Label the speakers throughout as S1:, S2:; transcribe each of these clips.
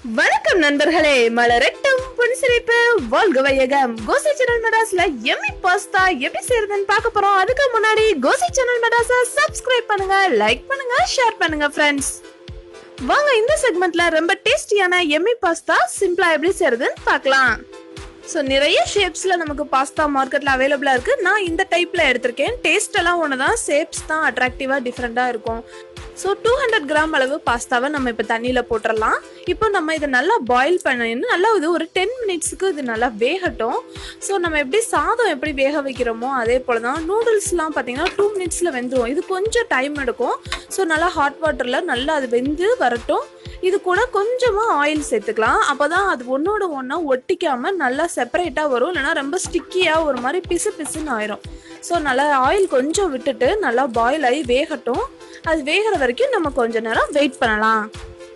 S1: வணக்கம் நண்பர்களே மலரட்டும் புன்சிரிப்பு வாழ்க வையகம் கோசி சேனல் மெடாஸ்ல எம்மி பாஸ்தா எப்படி செய்யறதுன்னு பார்க்க போறோம் அதுக்கு முன்னாடி கோசி சேனல் மெடாஸ சப்ஸ்கிரைப் பண்ணுங்க லைக் பண்ணுங்க ஷேர் பண்ணுங்க ஃப்ரெண்ட்ஸ் வாங்க இந்த செக்மெண்ட்ல ரொம்ப டேஸ்டியான எம்மி பாஸ்தா சிம்பிளா எப்படி செய்யறதுன்னு பார்க்கலாம் ஸோ நிறைய ஷேப்ஸில் நமக்கு பாஸ்தா மார்க்கெட்டில் அவைலபிளாக இருக்குது நான் இந்த டைப்பில் எடுத்திருக்கேன் டேஸ்ட் எல்லாம் ஒன்று தான் ஷேப்ஸ் தான் அட்ராக்டிவாக டிஃப்ரெண்ட்டாக இருக்கும் ஸோ டூ ஹண்ட்ரட் கிராம் அளவு பாஸ்தாவை நம்ம இப்போ தண்ணியில் போட்டுடலாம் இப்போ நம்ம இதை நல்லா பாயில் பண்ணிட்டு நல்லா இது ஒரு டென் மினிட்ஸுக்கு இது நல்லா வேகட்டும் ஸோ நம்ம எப்படி சாதம் எப்படி வேக வைக்கிறோமோ அதே போல் தான் நூடுல்ஸ்லாம் பார்த்தீங்கன்னா டூ மினிட்ஸில் வெந்துடும் இது கொஞ்சம் டைம் எடுக்கும் ஸோ நல்லா ஹாட் வாட்டரில் நல்லா அது வெந்து வரட்டும் இது கூட கொஞ்சமாக ஆயில் சேர்த்துக்கலாம் அப்போ தான் அது ஒன்றோட ஒன்றா ஒட்டிக்காமல் நல்லா செப்பரேட்டாக வரும் இல்லைனா ரொம்ப ஸ்டிக்கியாக ஒரு மாதிரி பிசு பிசுன்னு ஆயிரும் ஸோ நல்லா ஆயில் கொஞ்சம் விட்டுட்டு நல்லா பாயில் ஆகி வேகட்டும் அது வேகிற வரைக்கும் நம்ம கொஞ்ச நேரம் வெயிட் பண்ணலாம்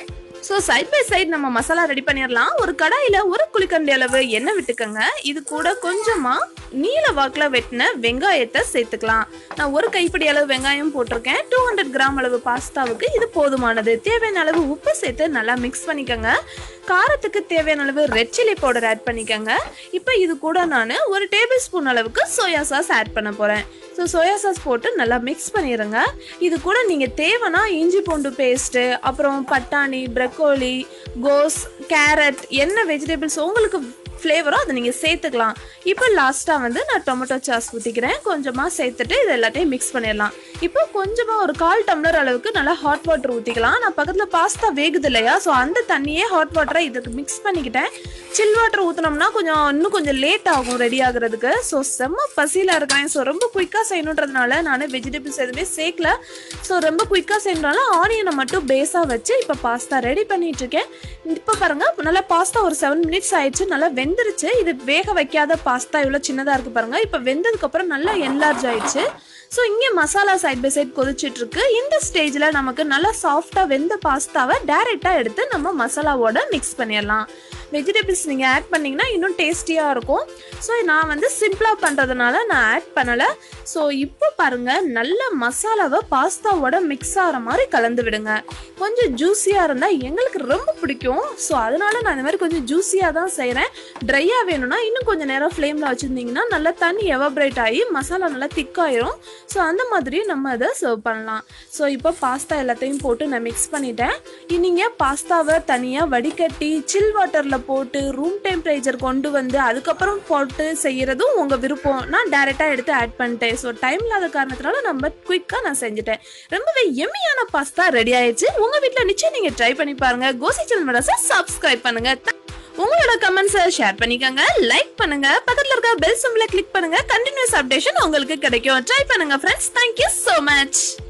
S1: ஸோ சைட் பை சைடு நம்ம மசாலா ரெடி பண்ணிடலாம் ஒரு கடாயில் ஒரு குளிக்கண்டி அளவு எண்ணெய் விட்டுக்கோங்க இது கூட கொஞ்சமாக நீல வாக்கில் வெட்டின வெங்காயத்தை சேர்த்துக்கலாம் நான் ஒரு கைப்பிடி அளவு வெங்காயம் போட்டிருக்கேன் டூ ஹண்ட்ரட் கிராம் அளவு பாஸ்தாவுக்கு இது போதுமானது தேவையான அளவு உப்பு சேர்த்து நல்லா மிக்ஸ் பண்ணிக்கோங்க காரத்துக்கு தேவையான அளவு ரெட் சில்லி பவுடர் ஆட் பண்ணிக்கோங்க இப்போ இது கூட நான் ஒரு டேபிள் ஸ்பூன் அளவுக்கு சோயா சாஸ் ஆட் பண்ண போகிறேன் ஸோ சோயா சாஸ் போட்டு நல்லா மிக்ஸ் பண்ணிடுங்க இது கூட நீங்கள் தேவைன்னா இஞ்சி பூண்டு பேஸ்ட்டு அப்புறம் பட்டாணி ப்ரக்கோலி கோஸ் கேரட் என்ன வெஜிடபிள்ஸ் உங்களுக்கு ஃப்ளேவரோ அதை நீங்கள் சேர்த்துக்கலாம் இப்போ லாஸ்ட்டாக வந்து நான் டொமேட்டோ சாஸ் ஊற்றிக்கிறேன் கொஞ்சமாக சேர்த்துட்டு இது எல்லாத்தையும் மிக்ஸ் பண்ணிடலாம் இப்போ கொஞ்சமாக ஒரு கால் டம்ளர் அளவுக்கு நல்லா ஹாட் வாட்டர் ஊற்றிக்கலாம் நான் பக்கத்தில் பாஸ்தா வேகுது இல்லையா ஸோ அந்த தண்ணியே ஹாட் வாட்டரை இதுக்கு மிக்ஸ் பண்ணிக்கிட்டேன் சில் வாட்டர் ஊற்றினோம்னா கொஞ்சம் இன்னும் கொஞ்சம் லேட் ஆகும் ரெடி ஆகுறதுக்கு ஸோ செம்ம பசியில் இருக்கேன் ஸோ ரொம்ப குயிக்காக செய்யணுன்றதுனால நான் வெஜிடபிள்ஸ் எதுவுமே சேர்க்கல ஸோ ரொம்ப குயிக்காக செய்யறதுனால ஆனியனை மட்டும் பேஸாக வச்சு இப்போ பாஸ்தா ரெடி பண்ணிட்டு இருக்கேன் இப்போ பாருங்க நல்லா பாஸ்தா ஒரு செவன் மினிட்ஸ் ஆயிடுச்சு நல்லா வெந்துருச்சு இது வேக வைக்காத பாஸ்தா இவ்வளோ சின்னதாக இருக்கு பாருங்க இப்போ வெந்ததுக்கப்புறம் நல்லா என்லார்ஜ் ஆயிடுச்சு ஸோ இங்கே மசாலா சைட் பை சைட் கொதிச்சிட்டு இருக்கு இந்த ஸ்டேஜில் நமக்கு நல்லா சாஃப்டாக வெந்த பாஸ்தாவை டைரெக்டாக எடுத்து நம்ம மசாலாவோட மிக்ஸ் பண்ணிடலாம் வெஜிடபிள்ஸ் நீங்கள் ஆட் பண்ணிங்கன்னா இன்னும் டேஸ்டியாக இருக்கும் ஸோ நான் வந்து சிம்பிளாக பண்ணுறதுனால நான் ஆட் பண்ணலை ஸோ இப்போ பாருங்கள் நல்ல மசாலாவை பாஸ்தாவோட மிக்ஸ் ஆகிற மாதிரி கலந்து விடுங்க கொஞ்சம் ஜூஸியாக இருந்தால் எங்களுக்கு ரொம்ப பிடிக்கும் ஸோ அதனால நான் இந்த மாதிரி கொஞ்சம் ஜூஸியாக தான் செய்கிறேன் ட்ரையாக வேணும்னா இன்னும் கொஞ்சம் நேரம் ஃப்ளேமில் வச்சுருந்தீங்கன்னா நல்லா தண்ணி எவாப்ரேட் ஆகி மசாலா நல்லா திக்காயிரும் ஸோ அந்த மாதிரி நம்ம அதை சர்வ் பண்ணலாம் ஸோ இப்போ பாஸ்தா எல்லாத்தையும் போட்டு நான் மிக்ஸ் பண்ணிட்டேன் நீங்கள் பாஸ்தாவை தனியாக வடிகட்டி சில் வாட்டரில் போட்டு ரூம் டெம்பரேச்சர் கொண்டு வந்து அதுக்கப்புறம் போட்டு செய்கிறதும் உங்கள் விருப்பம் நான் டைரெக்டாக எடுத்து ஆட் பண்ணிட்டேன் ஸோ டைம் இல்லாத காரணத்தினால நம்ம குயிக்காக நான் செஞ்சுட்டேன் ரொம்பவே எம்மியான பாஸ்தா ரெடி ஆயிடுச்சு உங்கள் வீட்டில் நிச்சயம் நீங்கள் ட்ரை பண்ணி பாருங்க கோசி சேனல் மெடஸை சப்ஸ்கிரைப் பண்ணுங்க உங்களோட கமெண்ட்ஸை ஷேர் பண்ணிக்கோங்க லைக் பண்ணுங்க பக்கத்தில் இருக்க பெல் சிம்பிளை கிளிக் பண்ணுங்க கண்டினியூஸ் அப்டேஷன் உங்களுக்கு கிடைக்கும் ட்ரை பண்ணுங்க ஃப்ரெண்ட்ஸ் தேங்க்யூ ஸோ மச்